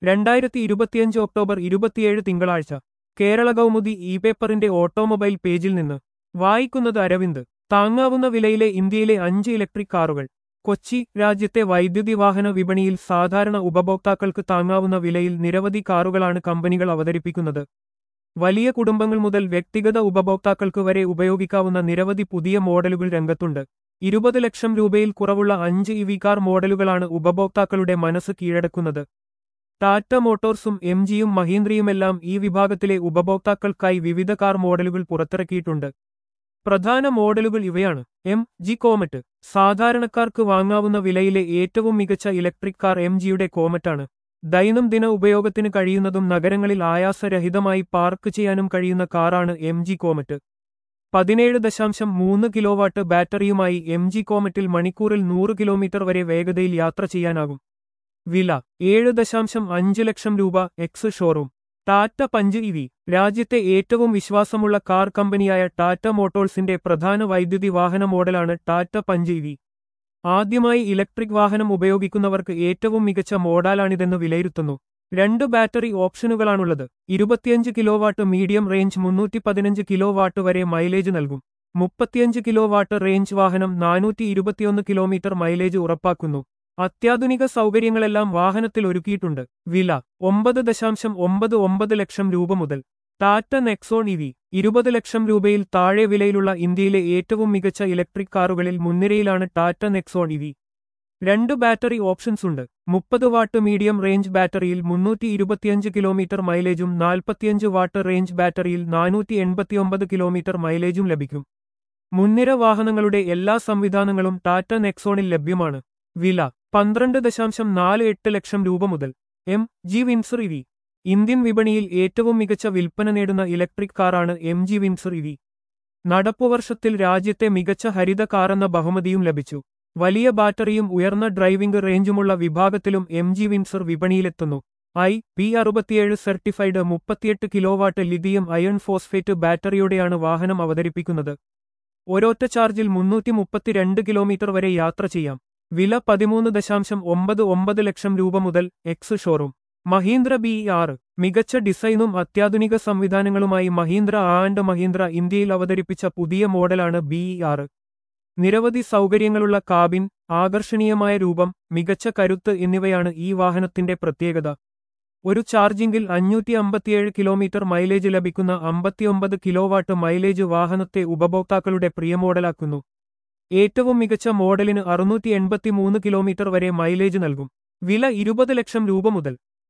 രണ്ടായിരത്തി ഇരുപത്തിയഞ്ച് ഒക്ടോബർ ഇരുപത്തിയേഴ് തിങ്കളാഴ്ച കേരള കൗമുദി ഇ പേപ്പറിന്റെ ഓട്ടോമൊബൈൽ പേജിൽ നിന്ന് വായിക്കുന്നത് അരവിന്ദ് താങ്ങാവുന്ന വിലയിലെ ഇന്ത്യയിലെ അഞ്ച് ഇലക്ട്രിക് കാറുകൾ കൊച്ചി രാജ്യത്തെ വൈദ്യുതി വാഹന വിപണിയിൽ സാധാരണ ഉപഭോക്താക്കൾക്ക് താങ്ങാവുന്ന വിലയിൽ നിരവധി കാറുകളാണ് കമ്പനികൾ അവതരിപ്പിക്കുന്നത് വലിയ കുടുംബങ്ങൾ മുതൽ വ്യക്തിഗത ഉപഭോക്താക്കൾക്ക് വരെ ഉപയോഗിക്കാവുന്ന നിരവധി പുതിയ മോഡലുകൾ രംഗത്തുണ്ട് ഇരുപത് ലക്ഷം രൂപയിൽ കുറവുള്ള അഞ്ച് ഇവി കാർ മോഡലുകളാണ് ഉപഭോക്താക്കളുടെ മനസ്സ് കീഴടക്കുന്നത് ടാറ്റ മോട്ടോർസും എം ജിയും മഹീന്ദ്രയുമെല്ലാം ഈ വിഭാഗത്തിലെ ഉപഭോക്താക്കൾക്കായി വിവിധ കാർ മോഡലുകൾ പുറത്തിറക്കിയിട്ടുണ്ട് പ്രധാന മോഡലുകൾ ഇവയാണ് എം ജി കോമറ്റ് സാധാരണക്കാർക്ക് വാങ്ങാവുന്ന വിലയിലെ ഏറ്റവും മികച്ച ഇലക്ട്രിക് കാർ എം ജിയുടെ കോമറ്റാണ് ദൈനംദിന ഉപയോഗത്തിന് കഴിയുന്നതും നഗരങ്ങളിൽ ആയാസരഹിതമായി പാർക്ക് ചെയ്യാനും കഴിയുന്ന കാറാണ് എം ജി കോമറ്റ് പതിനേഴ് ദശാംശം മൂന്ന് കിലോവാട്ട് ബാറ്ററിയുമായി എം ജി കോമറ്റിൽ മണിക്കൂറിൽ നൂറ് കിലോമീറ്റർ വരെ വേഗതയിൽ യാത്ര ചെയ്യാനാകും വില ഏഴ് ദശാംശം അഞ്ച് ലക്ഷം രൂപ ex showroom Tata Punch EV രാജ്യത്തെ ഏറ്റവും വിശ്വാസമുള്ള കാർ കമ്പനിയായ ടാറ്റ മോട്ടോഴ്സിന്റെ പ്രധാന വൈദ്യുതി വാഹന മോഡലാണ് ടാറ്റ പഞ്ച് ഇവി ആദ്യമായി ഇലക്ട്രിക് വാഹനം ഉപയോഗിക്കുന്നവർക്ക് ഏറ്റവും മികച്ച മോഡലാണിതെന്ന് വിലയിരുത്തുന്നു രണ്ട് ബാറ്ററി ഓപ്ഷനുകളാണുള്ളത് ഇരുപത്തിയഞ്ച് കിലോവാട്ട് മീഡിയം റേഞ്ച് മുന്നൂറ്റി പതിനഞ്ച് കിലോവാട്ട് വരെ മൈലേജ് നൽകും മുപ്പത്തിയഞ്ച് കിലോവാട്ട് റേഞ്ച് വാഹനം നാനൂറ്റി ഇരുപത്തിയൊന്ന് കിലോമീറ്റർ മൈലേജ് ഉറപ്പാക്കുന്നു അത്യാധുനിക സൗകര്യങ്ങളെല്ലാം വാഹനത്തിൽ ഒരുക്കിയിട്ടുണ്ട് വില ഒമ്പത് ദശാംശം ഒമ്പത് ഒമ്പത് ലക്ഷം രൂപ മുതൽ ടാറ്റ നെക്സോൺ ഇവി ഇരുപത് ലക്ഷം രൂപയിൽ താഴെ വിലയിലുള്ള ഇന്ത്യയിലെ ഏറ്റവും മികച്ച ഇലക്ട്രിക് കാറുകളിൽ മുൻനിരയിലാണ് ടാറ്റ നെക്സോൺ ഇവി രണ്ട് ബാറ്ററി ഓപ്ഷൻസ് ഉണ്ട് മുപ്പത് വാട്ട് മീഡിയം റേഞ്ച് ബാറ്ററിയിൽ മുന്നൂറ്റി ഇരുപത്തിയഞ്ച് കിലോമീറ്റർ മൈലേജും നാൽപ്പത്തിയഞ്ച് വാട്ട് റേഞ്ച് ബാറ്ററിയിൽ നാനൂറ്റി എൺപത്തിയൊമ്പത് കിലോമീറ്റർ മൈലേജും ലഭിക്കും മുൻനിര വാഹനങ്ങളുടെ എല്ലാ സംവിധാനങ്ങളും ടാറ്റ നെക്സോണിൽ ലഭ്യമാണ് വില പന്ത്രണ്ട് ദശാംശം നാല് എട്ട് ലക്ഷം രൂപ മുതൽ M G Windsor EV Indian വിപണിയിൽ ഏറ്റവും മികച്ച വിൽപ്പന നേടുന്ന ഇലക്ട്രിക് കാറാണ് എം ജി വിൻസർ ഇവി നടപ്പുവർഷത്തിൽ രാജ്യത്തെ മികച്ച ഹരിത കാറെന്ന ബഹുമതിയും ലഭിച്ചു വലിയ ബാറ്ററിയും ഉയർന്ന ഡ്രൈവിംഗ് റേഞ്ചുമുള്ള വിഭാഗത്തിലും എം ജി വിൻസർ വിപണിയിലെത്തുന്നു ഐ പി അറുപത്തിയേഴ് സർട്ടിഫൈഡ് മുപ്പത്തിയെട്ട് കിലോവാട്ട് ലിഥിയം അയൺ ഫോസ്ഫേറ്റ് ബാറ്ററിയോടെയാണ് വാഹനം അവതരിപ്പിക്കുന്നത് ഒരൊറ്റ ചാർജിൽ മുന്നൂറ്റി മുപ്പത്തിരണ്ട് കിലോമീറ്റർ വരെ യാത്ര ചെയ്യാം വില പതിമൂന്ന് ദശാംശം ഒമ്പത് ഒമ്പത് ലക്ഷം രൂപ മുതൽ എക്സ് ഷോറൂം മഹീന്ദ്ര ബി ആറ് മികച്ച ഡിസൈനും അത്യാധുനിക സംവിധാനങ്ങളുമായി മഹീന്ദ്ര ആൻഡ് മഹീന്ദ്ര ഇന്ത്യയിൽ അവതരിപ്പിച്ച പുതിയ മോഡലാണ് ബി ആറ് നിരവധി സൗകര്യങ്ങളുള്ള കാബിൻ ആകർഷണീയമായ രൂപം മികച്ച കരുത്ത് എന്നിവയാണ് ഈ വാഹനത്തിന്റെ പ്രത്യേകത ഒരു ചാർജിംഗിൽ അഞ്ഞൂറ്റി അമ്പത്തിയേഴ് കിലോമീറ്റർ മൈലേജ് ലഭിക്കുന്ന അമ്പത്തിയൊമ്പത് കിലോവാട്ട് മൈലേജ് വാഹനത്തെ ഉപഭോക്താക്കളുടെ പ്രിയ മോഡലാക്കുന്നു ഏറ്റവും മികച്ച മോഡലിന് അറുന്നൂറ്റി എൺപത്തിമൂന്ന് കിലോമീറ്റർ വരെ മൈലേജ് നൽകും വില ഇരുപത് ലക്ഷം രൂപ മുതൽ